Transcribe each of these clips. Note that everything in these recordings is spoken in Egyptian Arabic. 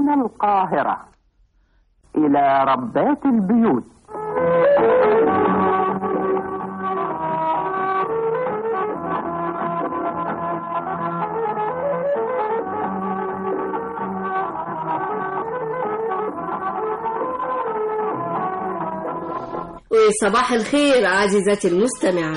من القاهرة إلى ربات البيوت وصباح الخير عزيزتي المستمعة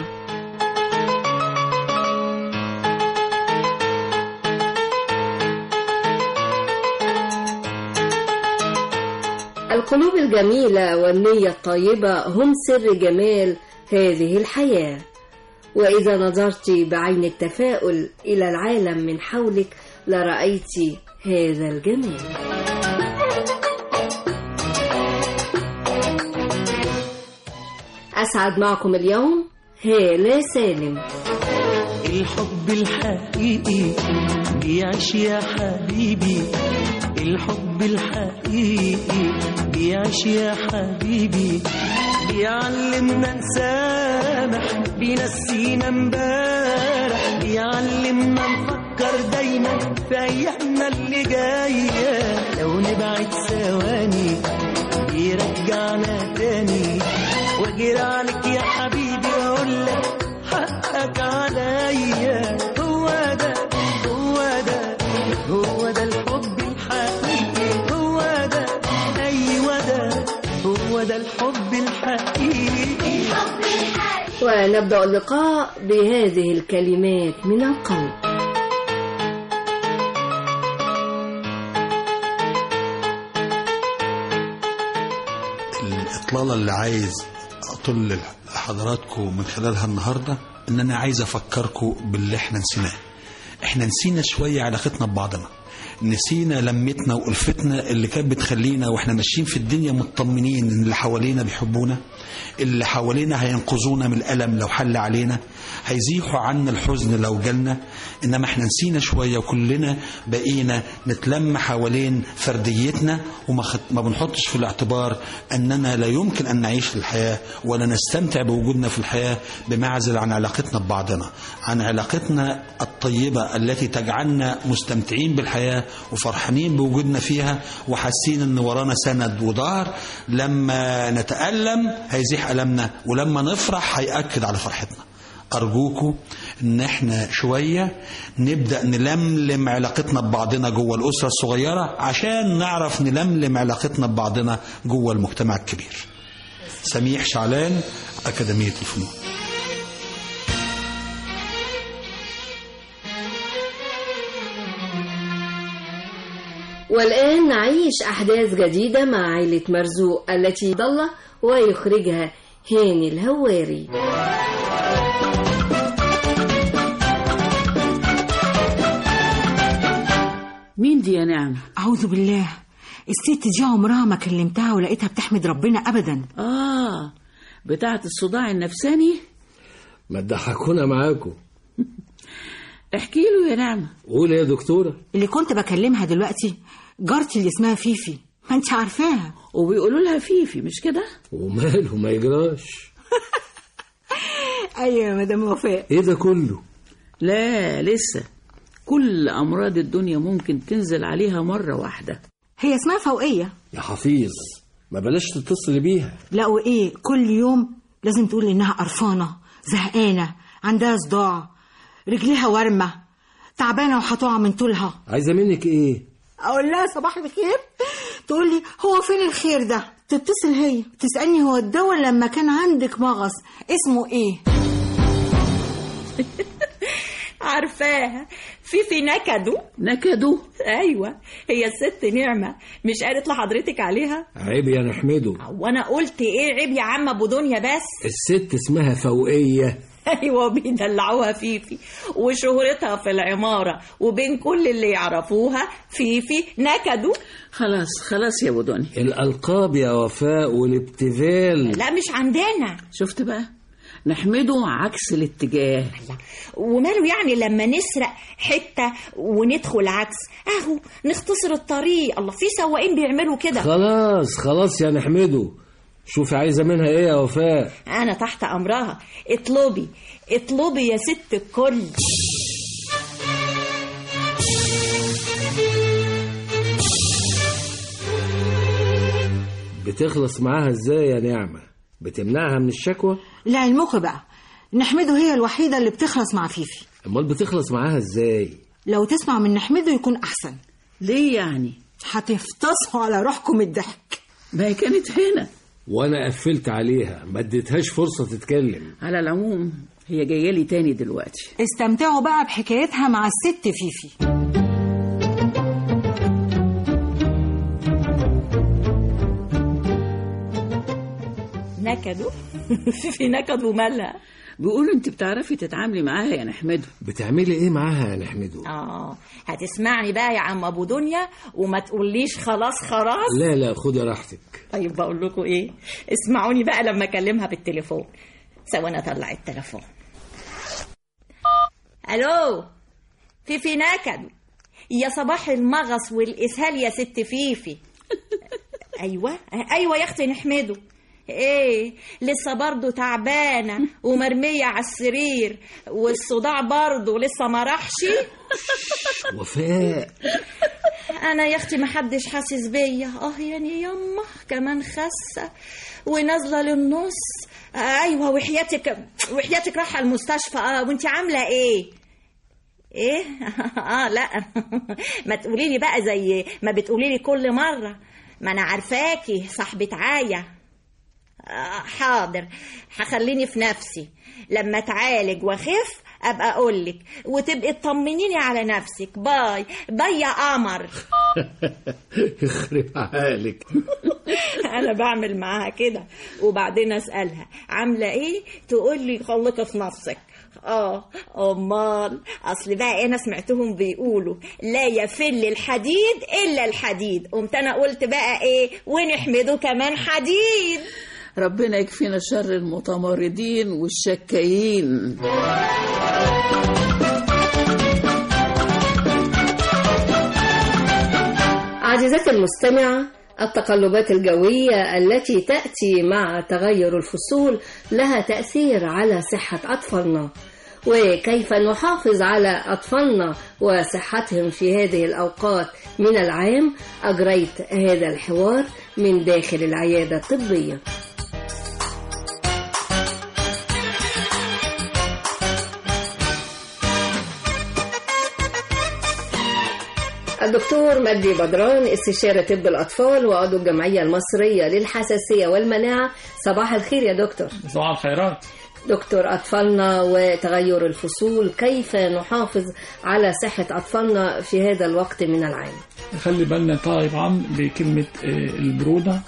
القلوب الجميلة والنية الطيبة هم سر جمال هذه الحياة وإذا نظرت بعين التفاؤل إلى العالم من حولك لرأيت هذا الجمال أسعد معكم اليوم هالة سالم الحب الحقيقي بيعيش يا حبيبي الحب الحقيقي بيعيش يا حبيبي بيعلمنا نسامح بينسينا امبارح بيعلمنا نفكر دايما في ايامنا اللي جايه لو نبعد ثواني بيرجعنا تاني واجري عليك يا حبيبي واقول لك حقك عليا هو ده هو ده هو ده الحب الحقيقي هو ده ايوه ده هو ده الحب الحقيقي ونبدأ اللقاء بهذه الكلمات من القلب الإطلالة اللي عايز أطل لحضراتكم من خلالها النهاردة إن أنا عايز أفكركم باللي إحنا نسيناه إحنا نسينا شوية علاقتنا ببعضنا نسينا لمتنا وألفتنا اللي كانت بتخلينا واحنا ماشيين في الدنيا مطمنين ان اللي حوالينا بيحبونا اللي حوالينا هينقذونا من الألم لو حل علينا هيزيحوا عنا الحزن لو جالنا إنما احنا نسينا شوية وكلنا بقينا نتلم حوالين فرديتنا وما خد... ما بنحطش في الاعتبار أننا لا يمكن أن نعيش الحياة ولا نستمتع بوجودنا في الحياة بمعزل عن علاقتنا ببعضنا عن علاقتنا الطيبة التي تجعلنا مستمتعين بالحياة وفرحانين بوجودنا فيها وحاسين ان ورانا سند وظهر لما نتألم هيزيح ألمنا ولما نفرح هيأكد على فرحتنا أرجوكم إن إحنا شوية نبدأ نلملم علاقتنا ببعضنا جوه الأسرة الصغيرة عشان نعرف نلملم علاقتنا ببعضنا جوه المجتمع الكبير سميح شعلان أكاديمية الفنون والآن نعيش أحداث جديدة مع عائلة مرزوق التي ضل ويخرجها هاني الهواري مين دي يا نعم أعوذ بالله الست دي عمرها ما كلمتها ولقيتها بتحمد ربنا أبدا آه بتاعة الصداع النفساني ما تضحكونا معاكم احكي له يا نعمة قول يا دكتورة اللي كنت بكلمها دلوقتي جارتي اللي اسمها فيفي ما انت عارفاها وبيقولوا لها فيفي مش كده وماله ما يجراش أيوة يا مدام وفاء ايه ده كله لا لسه كل أمراض الدنيا ممكن تنزل عليها مرة واحدة هي اسمها فوقية يا حفيظ ما بلاش تتصل بيها لا وإيه كل يوم لازم تقول إنها قرفانة زهقانة عندها صداع رجليها ورمة تعبانة وهتقع من طولها عايزة منك ايه أقول لها صباح الخير تقول لي هو فين الخير ده تتصل هي تسألني هو الدواء لما كان عندك مغص اسمه ايه عارفاها في في نكدوا نكدوا ايوه هي الست نعمه مش قالت لحضرتك عليها عيب يا نحمده وانا قلت ايه عيب يا عم ابو دنيا بس الست اسمها فوقية ايوه بيدلعوها فيفي وشهرتها في العماره وبين كل اللي يعرفوها فيفي نكدوا خلاص خلاص يا ابو دنيا الألقاب يا وفاء والابتذال لا مش عندنا شفت بقى نحمده عكس الاتجاه وماله يعني لما نسرق حته وندخل عكس اهو نختصر الطريق الله في سواقين بيعملوا كده خلاص خلاص يا نحمده شوفي عايزة منها ايه يا وفاء انا تحت امرها اطلبي اطلبي يا ست الكل بتخلص معاها ازاي يا نعمة بتمنعها من الشكوى لعلمكم بقى نحمده هي الوحيدة اللي بتخلص مع فيفي امال بتخلص معاها ازاي لو تسمع من نحمده يكون أحسن ليه يعني هتفتصحوا على روحكم الضحك ما هي كانت هنا وانا قفلت عليها ما اديتهاش فرصة تتكلم على العموم هي جايه لي تاني دلوقتي استمتعوا بقى بحكايتها مع الست فيفي نكدوا في نكد ومالها بيقولوا انت بتعرفي تتعاملي معاها يا نحمده بتعملي ايه معاها يا نحمده اه هتسمعني بقى يا عم ابو دنيا وما تقوليش خلاص خلاص لا لا خدي راحتك طيب بقول لكم ايه اسمعوني بقى لما اكلمها بالتليفون ثواني اطلع التليفون الو فيفي نكد يا صباح المغص والاسهال يا ست فيفي ايوه ايوه يا اختي نحمده ايه لسه برضه تعبانه ومرميه على السرير والصداع برضه لسه ما راحش وفاء انا يا اختي محدش حاسس بيا اه يعني يما كمان خاسه ونازله للنص آه ايوه وحياتك وحياتك رايحه المستشفى اه وانت عامله ايه ايه اه لا ما تقولي لي بقى زي ما بتقولي لي كل مره ما انا عارفاكي صاحبة عاية آه حاضر هخليني في نفسي لما اتعالج واخف ابقى اقولك وتبقي تطمنيني على نفسك باي باي يا قمر يخرب عقلك انا بعمل معاها كده وبعدين اسالها عامله ايه تقول لي خليكي في نفسك اه امال اصل بقى انا سمعتهم بيقولوا لا يفل الحديد الا الحديد قمت انا قلت بقى ايه ونحمده كمان حديد ربنا يكفينا شر المتمردين والشكايين عزيزتي المستمعة التقلبات الجوية التي تأتي مع تغير الفصول لها تأثير على صحة أطفالنا وكيف نحافظ على أطفالنا وصحتهم في هذه الأوقات من العام أجريت هذا الحوار من داخل العيادة الطبية الدكتور مجدي بدران استشارة طب الأطفال وعضو الجمعية المصرية للحساسية والمناعة صباح الخير يا دكتور صباح الخيرات دكتور أطفالنا وتغير الفصول كيف نحافظ على صحة أطفالنا في هذا الوقت من العام خلي بالنا طبعا بكلمة آه، البرودة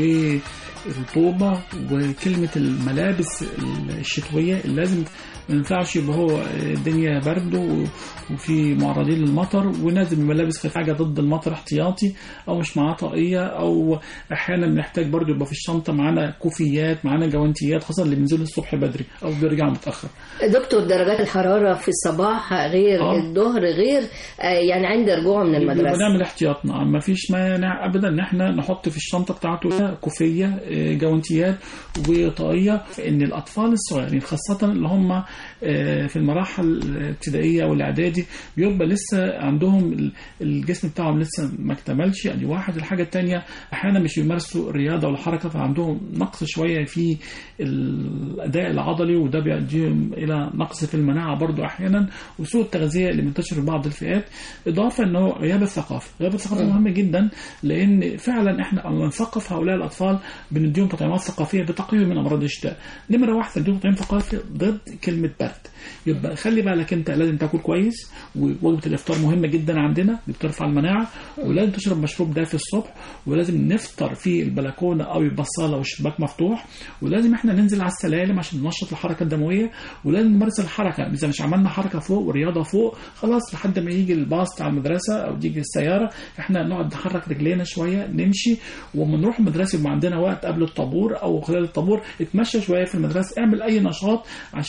والرطوبة وكلمة الملابس الشتوية اللي لازم ما ينفعش يبقى هو الدنيا برد و- وفي معرضين للمطر ونازل بملابس خفيفة حاجة ضد المطر احتياطي أو مش معاه طاقية أو أحيانا بنحتاج برضو يبقى في الشنطة معانا كوفيات معانا جوانتيات خاصة اللي بينزلوا الصبح بدري أو بيرجعوا متأخر دكتور درجات الحرارة في الصباح غير آه. الظهر غير آه، يعني عند رجوعه من يبقى المدرسة بنعمل احتياطنا ما فيش مانع ابدا ان احنا نحط في الشنطه بتاعته كوفيه آه، جوانتيات وطاقيه ان الاطفال الصغيرين خاصه اللي هم آه، في المراحل الابتدائيه والاعدادي بيبقى لسه عندهم ال- الجسم بتاعهم لسه ما اكتملش يعني واحد الحاجه الثانيه احيانا مش بيمارسوا الرياضه والحركه فعندهم نقص شويه في الاداء العضلي وده بيؤديهم الى نقص في المناعه برضو احيانا وسوء التغذيه اللي منتشر في بعض الفئات اضافه ان هو غياب الثقافه غياب الثقافه مهم جدا لان فعلا احنا لما نثقف هؤلاء الاطفال بنديهم تطعيمات ثقافيه بتقيهم من امراض الشتاء نمره واحد نديهم تطعيم ثقافي ضد كلمه برد يبقى خلي بالك انت لازم تاكل كويس ووجبه الافطار مهمه جدا عندنا دي بترفع المناعه ولازم تشرب مشروب دافي الصبح ولازم نفطر في البلكونه او البصاله والشباك مفتوح ولازم احنا ننزل على السلالم عشان ننشط الحركه الدمويه ولازم نمارس الحركه اذا مش عملنا حركه فوق ورياضه فوق خلاص لحد ما يجي الباص بتاع المدرسه او تيجي السياره احنا نقعد نحرك رجلينا شويه نمشي وما نروح المدرسه يبقى عندنا وقت قبل الطابور او خلال الطابور اتمشى شويه في المدرسه اعمل اي نشاط عشان ما تبقاش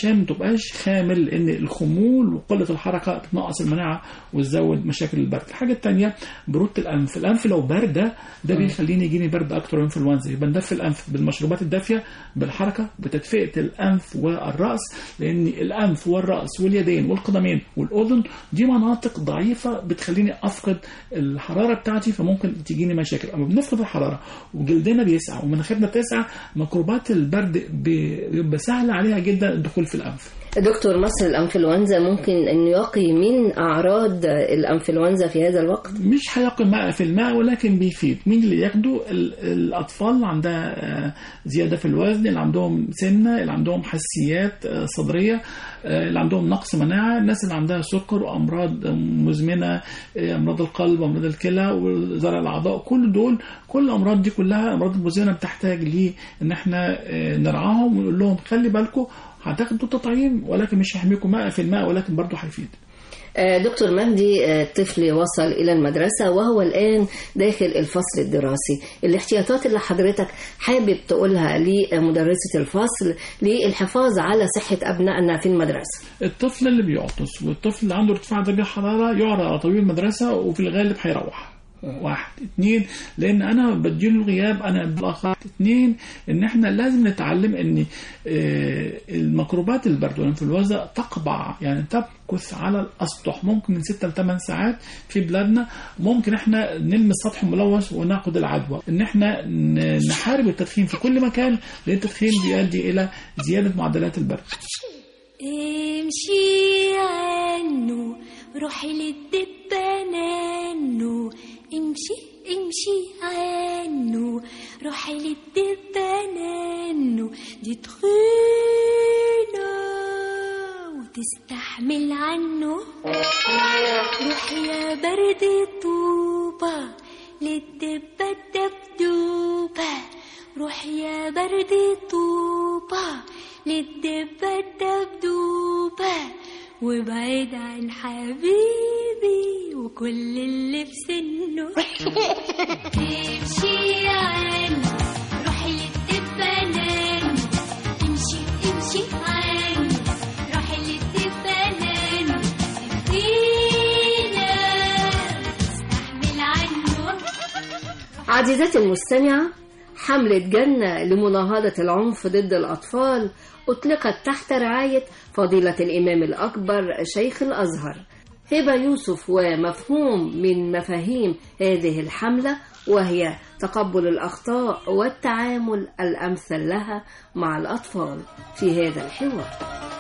يبقاش خامل لان الخمول وقله الحركه بتنقص المناعه وتزود مشاكل البرد الحاجه الثانيه بروده الانف الانف لو بارده ده بيخليني يجيني برد اكتر انفلونزا يبقى ندفي الانف بالمشروبات الدافيه بالحركه بتدفئه الانف والراس لان الانف والراس واليدين والقدمين والاذن دي مناطق ضعيفه بتخليني افقد الحراره بتاعتي فممكن تجيني مشاكل اما بنفقد الحراره وجلدنا بيسعى ومناخيرنا بتسعى ميكروبات البرد بيبقى سهل عليها جدا الدخول في الانف دكتور مصر الانفلونزا ممكن ان يقي من اعراض الانفلونزا في هذا الوقت مش هيقي ماء في الماء ولكن بيفيد مين اللي ياخده ال- الاطفال اللي عندها آه، زياده في الوزن اللي عندهم سمنه اللي عندهم حساسيات آه، صدريه آه، اللي عندهم نقص مناعه الناس اللي عندها سكر وامراض مزمنه آه، امراض القلب وامراض الكلى وزرع الاعضاء كل دول كل الامراض دي كلها امراض مزمنه بتحتاج ليه ان احنا آه، نرعاهم ونقول لهم خلي بالكم هتاخدوا تطعيم ولكن مش هيحميكم ماء في الماء ولكن برضه هيفيد آه، دكتور مجدي آه، طفل وصل إلى المدرسة وهو الآن داخل الفصل الدراسي الاحتياطات اللي حضرتك حابب تقولها لمدرسة الفصل للحفاظ على صحة أبنائنا في المدرسة الطفل اللي بيعطس والطفل اللي عنده ارتفاع درجة حرارة يعرض على طبيب المدرسة وفي الغالب هيروح واحد اتنين لان انا بديله الغياب انا بالاخر اتنين ان احنا لازم نتعلم ان آه، الميكروبات البرد والانفلونزا تقبع يعني تمكث على الاسطح ممكن من 6 ل 8 ساعات في بلادنا ممكن احنا نلمس سطح ملوث وناخد العدوى ان احنا ن- نحارب التدخين في كل مكان لان التدخين بيؤدي الى زياده معدلات البرد امشي عنه روحي للدبانانو امشي امشي عنه روحي للدبانانو دي تخينة وتستحمل عنه روحي يا برد طوبة للدبة الدبدوبة روحي يا برد طوبة للدبة الدبدوبة وبعيد عن حبيبي وكل اللي في سنه امشي عنه روحي للدبانان امشي امشي عنه روحي للدبانان فينا استحمل عنه عزيزتي المستمعة حملة جنة لمناهضة العنف ضد الأطفال أطلقت تحت رعاية فضيلة الإمام الأكبر شيخ الأزهر هبة يوسف ومفهوم من مفاهيم هذه الحملة وهي تقبل الأخطاء والتعامل الأمثل لها مع الأطفال في هذا الحوار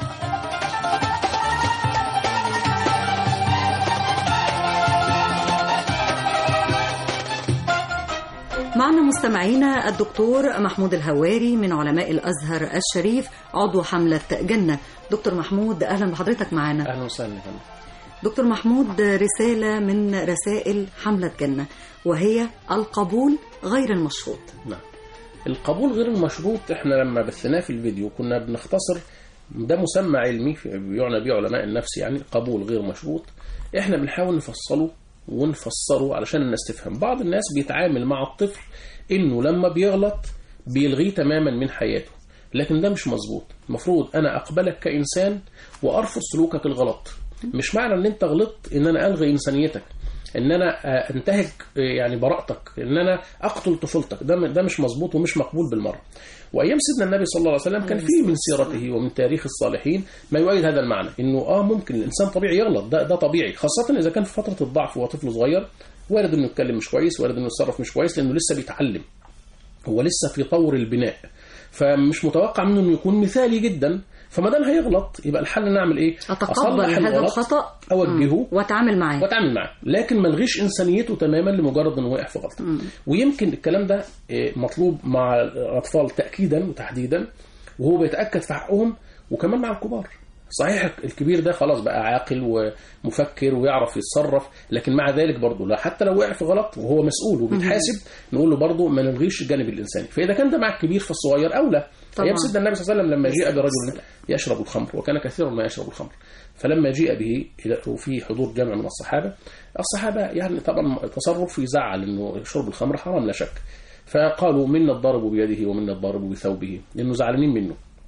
معنا مستمعينا الدكتور محمود الهواري من علماء الأزهر الشريف عضو حملة جنة دكتور محمود أهلا بحضرتك معنا اهلا وسهلا يا فندم. دكتور محمود رسالة من رسائل حملة جنة وهي القبول غير المشروط نعم القبول غير المشروط احنا لما بثناه في الفيديو كنا بنختصر ده مسمى علمي في- بيعنى به علماء النفس يعني قبول غير مشروط احنا بنحاول نفصله ونفسره علشان الناس تفهم بعض الناس بيتعامل مع الطفل انه لما بيغلط بيلغيه تماما من حياته لكن ده مش مظبوط المفروض انا اقبلك كانسان وارفض سلوكك الغلط مش معنى ان انت غلطت ان انا الغي انسانيتك ان انا آه، انتهك آه، يعني براءتك ان انا اقتل طفولتك ده ده مش مظبوط ومش مقبول بالمره وايام سيدنا النبي صلى الله عليه وسلم كان فيه من سيرته ومن تاريخ الصالحين ما يؤيد هذا المعنى انه اه ممكن الانسان طبيعي يغلط ده ده طبيعي خاصه اذا كان في فتره الضعف وهو طفل صغير وارد انه يتكلم مش كويس وارد انه يتصرف مش كويس لانه لسه بيتعلم هو لسه في طور البناء فمش متوقع منه انه يكون مثالي جدا فما دام هيغلط يبقى الحل نعمل ايه؟ أتقبل أصلح هذا الغلط، الخطأ اوجهه واتعامل معاه واتعامل معاه لكن ما الغيش انسانيته تماما لمجرد انه وقع في غلطه ويمكن الكلام ده آه، مطلوب مع الاطفال تاكيدا وتحديدا وهو بيتاكد في حقهم وكمان مع الكبار صحيح الكبير ده خلاص بقى عاقل ومفكر ويعرف يتصرف لكن مع ذلك برضه لا حتى لو وقع في غلط وهو مسؤول وبيتحاسب نقول له برضه ما نلغيش الجانب الانساني فاذا كان ده مع الكبير فالصغير اولى طبعاً. ايام سيدنا النبي صلى الله عليه وسلم لما جيء برجل يشرب الخمر وكان كثيرا ما يشرب الخمر فلما جيء به إلى- وفي حضور جمع من الصحابه الصحابه يعني طبعا تصرف يزعل انه شرب الخمر حرام لا شك فقالوا منا الضارب بيده ومنا الضارب بثوبه لانه زعلانين منه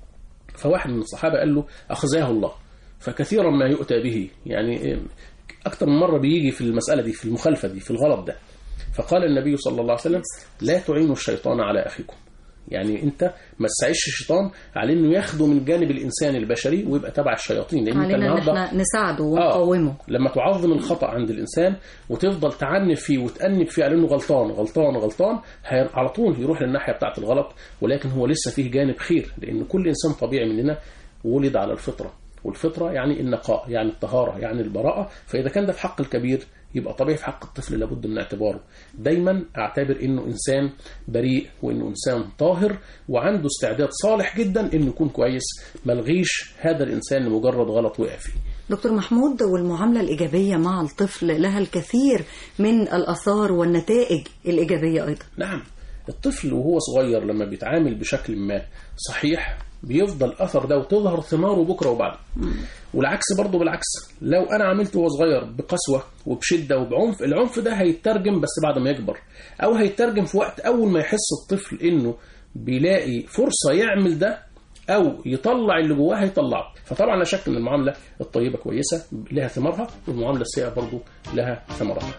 فواحد من الصحابة قال له أخزاه الله فكثيرا ما يؤتى به يعني أكثر من مرة بيجي في المسألة دي في المخالفة دي في الغلط ده فقال النبي صلى الله عليه وسلم لا تعينوا الشيطان على أخيكم يعني انت ما تساعدش الشيطان على انه ياخده من جانب الانسان البشري ويبقى تبع الشياطين لان انت علينا ان النهارده احنا نساعده آه. ونقومه لما تعظم الخطأ عند الإنسان وتفضل تعنف فيه وتأنب فيه على إنه غلطان غلطان غلطان هي- على طول يروح للناحية بتاعة الغلط ولكن هو لسه فيه جانب خير لأن كل إنسان طبيعي مننا ولد على الفطرة والفطرة يعني النقاء يعني الطهارة يعني البراءة فإذا كان ده في حق الكبير يبقى طبيعي في حق الطفل لابد من اعتباره دايما اعتبر انه انسان بريء وانه انسان طاهر وعنده استعداد صالح جدا انه يكون كويس ملغيش هذا الانسان لمجرد غلط وقع فيه دكتور محمود والمعاملة الإيجابية مع الطفل لها الكثير من الآثار والنتائج الإيجابية أيضا نعم الطفل وهو صغير لما بيتعامل بشكل ما صحيح بيفضل اثر ده وتظهر ثماره بكره وبعده والعكس برضه بالعكس لو انا عملت وهو صغير بقسوه وبشده وبعنف العنف ده هيترجم بس بعد ما يكبر او هيترجم في وقت اول ما يحس الطفل انه بيلاقي فرصه يعمل ده او يطلع اللي جواه هيطلعه فطبعا لا شك ان المعامله الطيبه كويسه لها ثمارها والمعامله السيئه برضه لها ثمراتها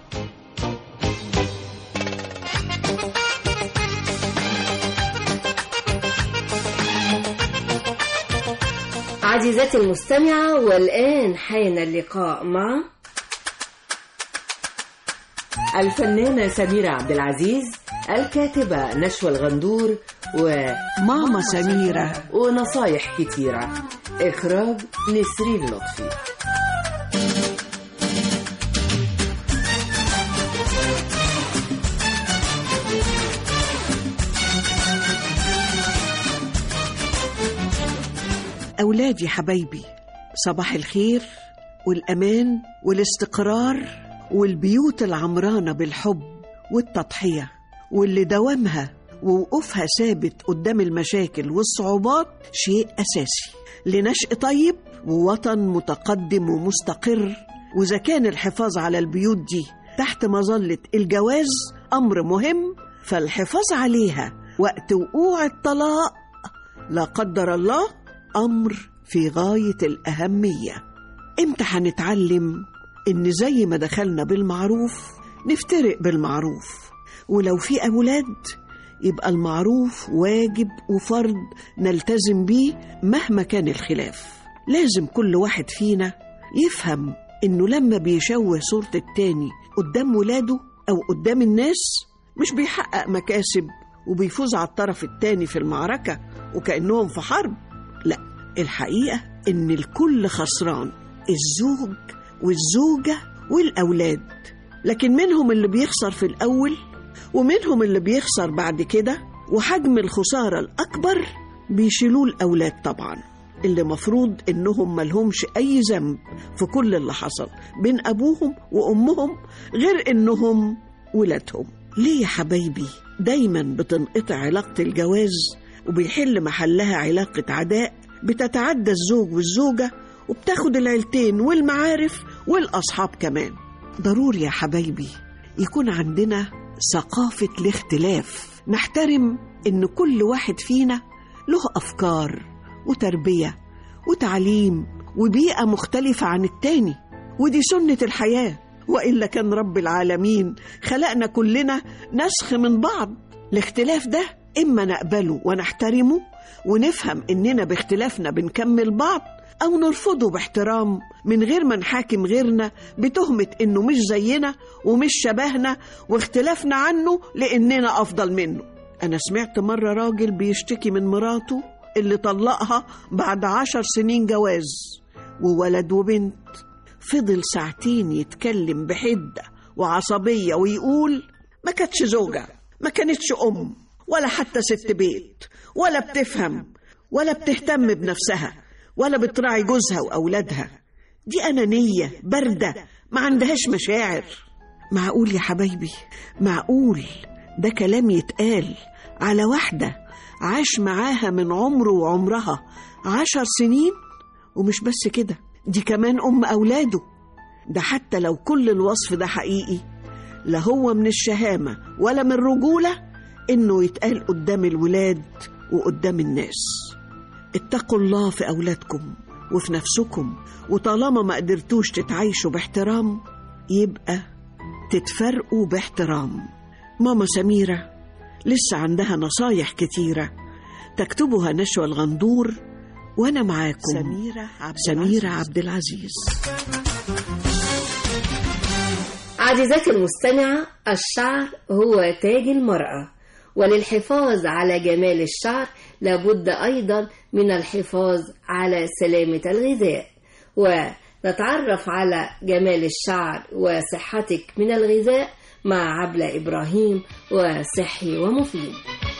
عزيزتي المستمعة والآن حان اللقاء مع الفنانة سميرة عبد العزيز الكاتبة نشوى الغندور وماما سميرة ونصايح كتيرة إخراج نسرين لطفي أولادي حبايبي صباح الخير والأمان والاستقرار والبيوت العمرانة بالحب والتضحية واللي دوامها ووقوفها ثابت قدام المشاكل والصعوبات شيء أساسي لنشء طيب ووطن متقدم ومستقر وإذا كان الحفاظ على البيوت دي تحت مظلة الجواز أمر مهم فالحفاظ عليها وقت وقوع الطلاق لا قدر الله أمر في غاية الأهمية إمتى هنتعلم إن زي ما دخلنا بالمعروف نفترق بالمعروف ولو في أولاد يبقى المعروف واجب وفرض نلتزم بيه مهما كان الخلاف لازم كل واحد فينا يفهم إنه لما بيشوه صورة التاني قدام ولاده أو قدام الناس مش بيحقق مكاسب وبيفوز على الطرف التاني في المعركة وكأنهم في حرب لا الحقيقة إن الكل خسران الزوج والزوجة والأولاد لكن منهم اللي بيخسر في الأول ومنهم اللي بيخسر بعد كده وحجم الخسارة الأكبر بيشيلوه الأولاد طبعا اللي مفروض إنهم ملهمش أي ذنب في كل اللي حصل بين أبوهم وأمهم غير إنهم ولادهم ليه يا حبايبي دايما بتنقطع علاقة الجواز وبيحل محلها علاقة عداء بتتعدى الزوج والزوجة وبتاخد العيلتين والمعارف والأصحاب كمان ضروري يا حبايبي يكون عندنا ثقافة الاختلاف نحترم إن كل واحد فينا له أفكار وتربية وتعليم وبيئة مختلفة عن التاني ودي سنة الحياة وإلا كان رب العالمين خلقنا كلنا نسخ من بعض الاختلاف ده إما نقبله ونحترمه ونفهم إننا باختلافنا بنكمل بعض أو نرفضه باحترام من غير ما نحاكم غيرنا بتهمة إنه مش زينا ومش شبهنا واختلافنا عنه لإننا أفضل منه أنا سمعت مرة راجل بيشتكي من مراته اللي طلقها بعد عشر سنين جواز وولد وبنت فضل ساعتين يتكلم بحدة وعصبية ويقول ما كانتش زوجة ما كانتش أم ولا حتى ست بيت ولا بتفهم ولا بتهتم بنفسها ولا بتراعي جوزها وأولادها دي أنانية باردة ما عندهاش مشاعر معقول يا حبايبي معقول ده كلام يتقال على واحدة عاش معاها من عمره وعمرها عشر سنين ومش بس كده دي كمان أم أولاده ده حتى لو كل الوصف ده حقيقي لا هو من الشهامة ولا من الرجولة إنه يتقال قدام الولاد وقدام الناس اتقوا الله في أولادكم وفي نفسكم وطالما ما قدرتوش تتعايشوا باحترام يبقى تتفرقوا باحترام ماما سميرة لسه عندها نصايح كتيرة تكتبها نشوى الغندور وأنا معاكم سميرة عبد سميرة عبد العزيز عزيزتي المستمعة الشعر هو تاج المرأة وللحفاظ على جمال الشعر لابد أيضا من الحفاظ على سلامة الغذاء ونتعرف على جمال الشعر وصحتك من الغذاء مع عبلة إبراهيم وصحي ومفيد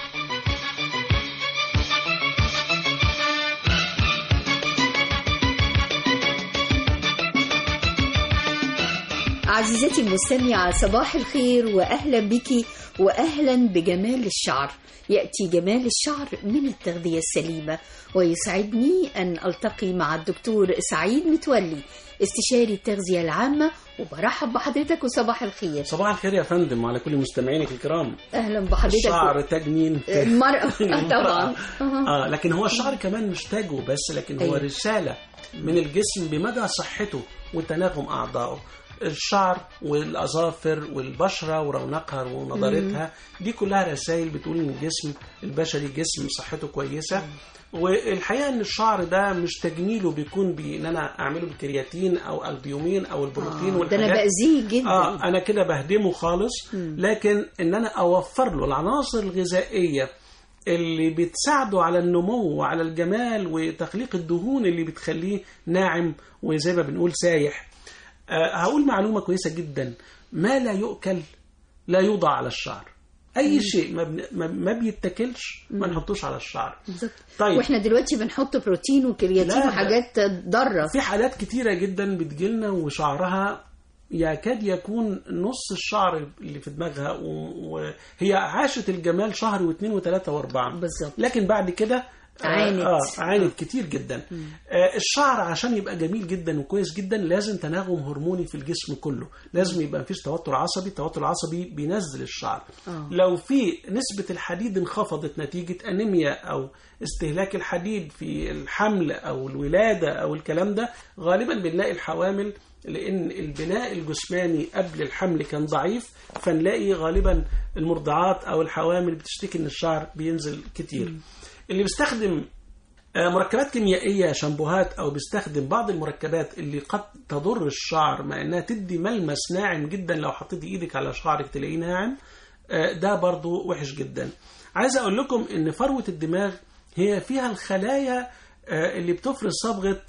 عزيزتي المستمعة صباح الخير وأهلا بك وأهلا بجمال الشعر يأتي جمال الشعر من التغذية السليمة ويسعدني أن ألتقي مع الدكتور سعيد متولي استشاري التغذية العامة وبرحب بحضرتك وصباح الخير صباح الخير يا فندم وعلى كل مستمعينك الكرام أهلا بحضرتك الشعر تاج مين؟ المرأة طبعا اه لكن هو الشعر كمان مش تاجه بس لكن هو أيوة. رسالة من الجسم بمدى صحته وتناغم أعضائه الشعر والأظافر والبشرة ورونقها ونضارتها دي كلها رسائل بتقول إن الجسم البشري جسم صحته كويسة والحقيقة إن الشعر ده مش تجميله بيكون بإن أنا أعمله بالكرياتين أو البيومين أو البروتين آه، ده أنا والحاجات بأذيه جدا اه انا كده بهدمه خالص لكن ان انا اوفر له العناصر الغذائيه اللي بتساعده على النمو وعلى الجمال وتخليق الدهون اللي بتخليه ناعم وزي ما بنقول سايح آه هقول معلومه كويسه جدا ما لا يؤكل لا يوضع على الشعر اي مم. شيء ما, بن... ما- ما بيتاكلش ما مم. نحطوش على الشعر بالظبط طيب. واحنا دلوقتي بنحط بروتين وكرياتين لا، لا. وحاجات ضاره في حالات كتيرة جدا بتجيلنا وشعرها يكاد يكون نص الشعر اللي في دماغها و- وهي عاشت الجمال شهر واثنين وثلاثة واربعة بالظبط لكن بعد كده آه، عانت. اه عانت كتير جدا آه الشعر عشان يبقى جميل جدا وكويس جدا لازم تناغم هرموني في الجسم كله لازم يبقى مفيش توتر عصبي التوتر العصبي بينزل الشعر آه. لو في نسبة الحديد انخفضت نتيجة أنيميا أو استهلاك الحديد في الحمل أو الولادة أو الكلام ده غالبا بنلاقي الحوامل لأن البناء الجسماني قبل الحمل كان ضعيف فنلاقي غالبا المرضعات أو الحوامل بتشتكي إن الشعر بينزل كتير اللي بيستخدم آه، مركبات كيميائية شامبوهات أو بيستخدم بعض المركبات اللي قد تضر الشعر مع إنها تدي ملمس ناعم جدا لو حطيتي إيدك على شعرك تلاقيه ناعم آه، ده برضو وحش جدا عايز أقول لكم إن فروة الدماغ هي فيها الخلايا آه، اللي بتفرز صبغة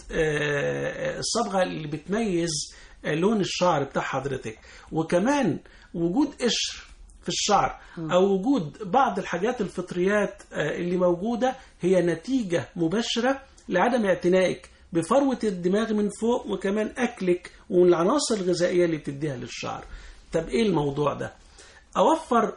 آه، الصبغة اللي بتميز آه، لون الشعر بتاع حضرتك وكمان وجود قشر في الشعر او وجود بعض الحاجات الفطريات آه، اللي موجوده هي نتيجه مباشره لعدم اعتنائك بفروه الدماغ من فوق وكمان اكلك والعناصر الغذائيه اللي بتديها للشعر طب ايه الموضوع ده اوفر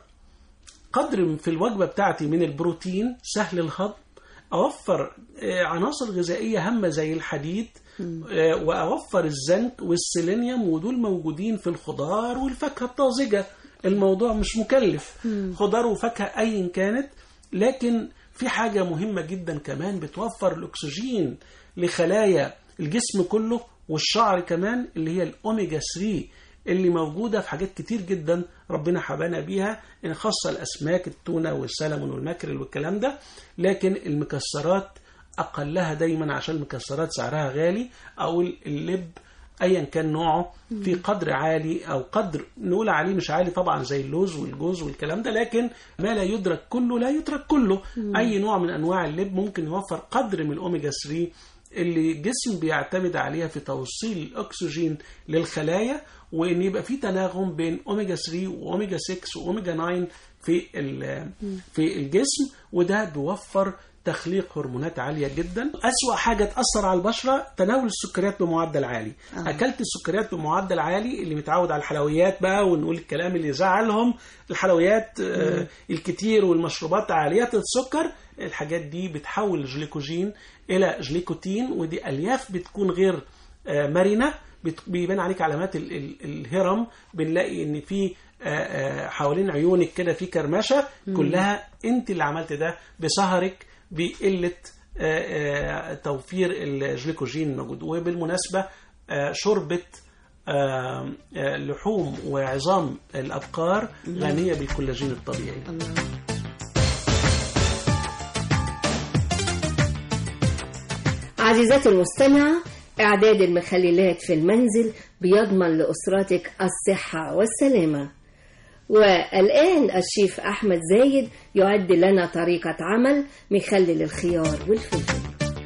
قدر في الوجبه بتاعتي من البروتين سهل الهضم اوفر آه، عناصر غذائيه هامه زي الحديد آه، واوفر الزنك والسيلينيوم ودول موجودين في الخضار والفاكهه الطازجه الموضوع مش مكلف خضار وفاكهه ايا كانت لكن في حاجه مهمه جدا كمان بتوفر الاكسجين لخلايا الجسم كله والشعر كمان اللي هي الاوميجا 3 اللي موجوده في حاجات كتير جدا ربنا حبانا بيها ان خاصه الاسماك التونه والسلمون والماكريل والكلام ده لكن المكسرات اقلها دايما عشان المكسرات سعرها غالي او اللب ايا كان نوعه في قدر عالي او قدر نقول عليه مش عالي طبعا زي اللوز والجوز والكلام ده لكن ما لا يدرك كله لا يترك كله مم. اي نوع من انواع اللب ممكن يوفر قدر من الاوميجا 3 اللي الجسم بيعتمد عليها في توصيل الاكسجين للخلايا وان يبقى في تناغم بين اوميجا 3 واوميجا 6 واوميجا 9 في ال- في الجسم وده بيوفر تخليق هرمونات عالية جدا أسوأ حاجة تأثر على البشرة تناول السكريات بمعدل عالي آه. أكلت السكريات بمعدل عالي اللي متعود على الحلويات بقى ونقول الكلام اللي يزعلهم الحلويات آه، مم. الكتير والمشروبات عالية السكر الحاجات دي بتحول الجليكوجين إلى جليكوتين ودي ألياف بتكون غير آه، مرنة بت- بيبان عليك علامات ال- ال- الهرم بنلاقي ان في آه، آه، حوالين عيونك كده في كرمشه مم. كلها انت اللي عملت ده بسهرك بقله آه، آه، توفير الجليكوجين الموجود وبالمناسبة آه، شوربة آه، آه، لحوم وعظام الأبقار غنية بالكولاجين الطبيعي عزيزتي المستمعة إعداد المخللات في المنزل بيضمن لأسرتك الصحة والسلامة والآن الشيف أحمد زايد يعد لنا طريقة عمل مخلل الخيار والفلفل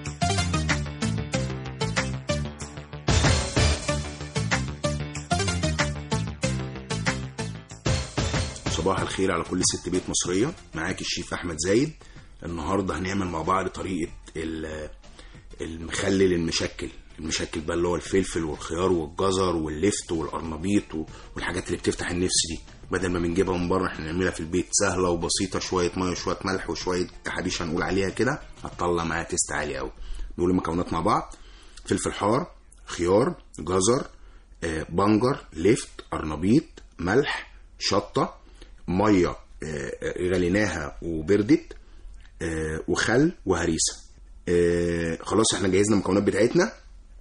صباح الخير على كل ست بيت مصرية معاك الشيف أحمد زايد النهاردة هنعمل مع بعض طريقة ال- المخلل المشكل المشكل بقى اللي هو الفلفل والخيار والجزر واللفت والقرنبيط و- والحاجات اللي بتفتح النفس دي بدل ما بنجيبها من بره احنا نعملها في البيت سهلة وبسيطة شوية مية وشوية ملح وشوية تحابيش هنقول عليها كده هتطلع معاها تيست عالي قوي نقول المكونات مع بعض فلفل حار خيار جزر آه، بنجر لفت قرنبيط ملح شطة مية آه، آه، غليناها وبردت آه، وخل وهريسة آه، خلاص احنا جهزنا المكونات بتاعتنا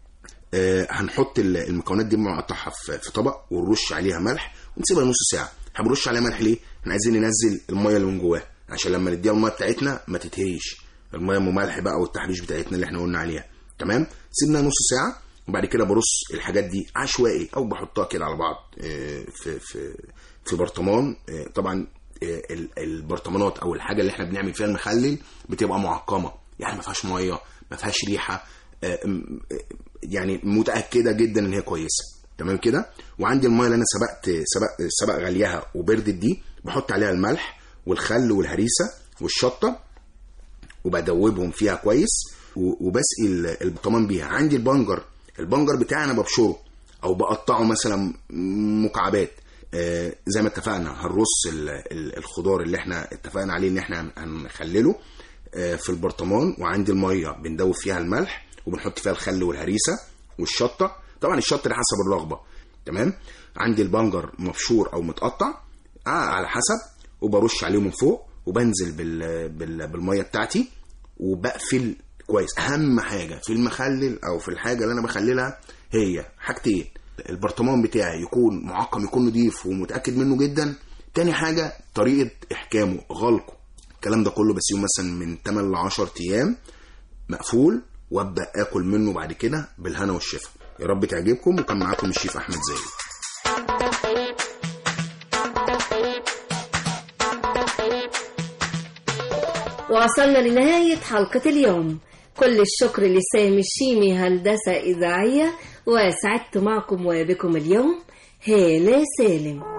آه، هنحط ال- المكونات دي مقطعها في في طبق ونرش عليها ملح ونسيبها نص ساعه احنا بنرش عليها ملح ليه احنا عايزين ننزل الميه اللي من جواها عشان لما نديها الميه بتاعتنا ما تتهريش الميه ام ملح بقى والتحريش بتاعتنا اللي احنا قلنا عليها تمام سيبنا نص ساعه وبعد كده برص الحاجات دي عشوائي او بحطها كده على بعض آه، في في في برطمان آه، طبعا آه، ال- البرطمانات او الحاجه اللي احنا بنعمل فيها المخلل بتبقى معقمه يعني ما فيهاش ميه ما فيهاش ريحه آه، م- آه، يعني متاكده جدا ان هي كويسه تمام كده وعندي الميه اللي انا سبقت سبق سبق غليها وبردت دي بحط عليها الملح والخل والهريسه والشطه وبدوبهم فيها كويس و- وبسقي ال- البرطمان بيها عندي البنجر البنجر بتاعي انا ببشره او بقطعه مثلا مكعبات آه، زي ما اتفقنا هنرص ال- ال- الخضار اللي احنا اتفقنا عليه ان احنا هنخلله آه، في البرطمان وعندي الميه بندوب فيها الملح وبنحط فيها الخل والهريسه والشطه طبعا الشطه دي حسب الرغبه تمام عندي البنجر مبشور او متقطع آه على حسب وبرش عليه من فوق وبنزل بال... بال... بالميه بتاعتي وبقفل كويس اهم حاجه في المخلل او في الحاجه اللي انا بخللها هي حاجتين البرطمان بتاعي يكون معقم يكون نضيف ومتاكد منه جدا تاني حاجه طريقه احكامه غلقه الكلام ده كله بسيبه مثلا من 8 ل 10 ايام مقفول وابدا اكل منه بعد كده بالهنا والشفا يا رب تعجبكم وكان معاكم الشيف احمد زايد وصلنا لنهاية حلقة اليوم كل الشكر لسامي الشيمي هندسة إذاعية وسعدت معكم وبكم اليوم هالة سالم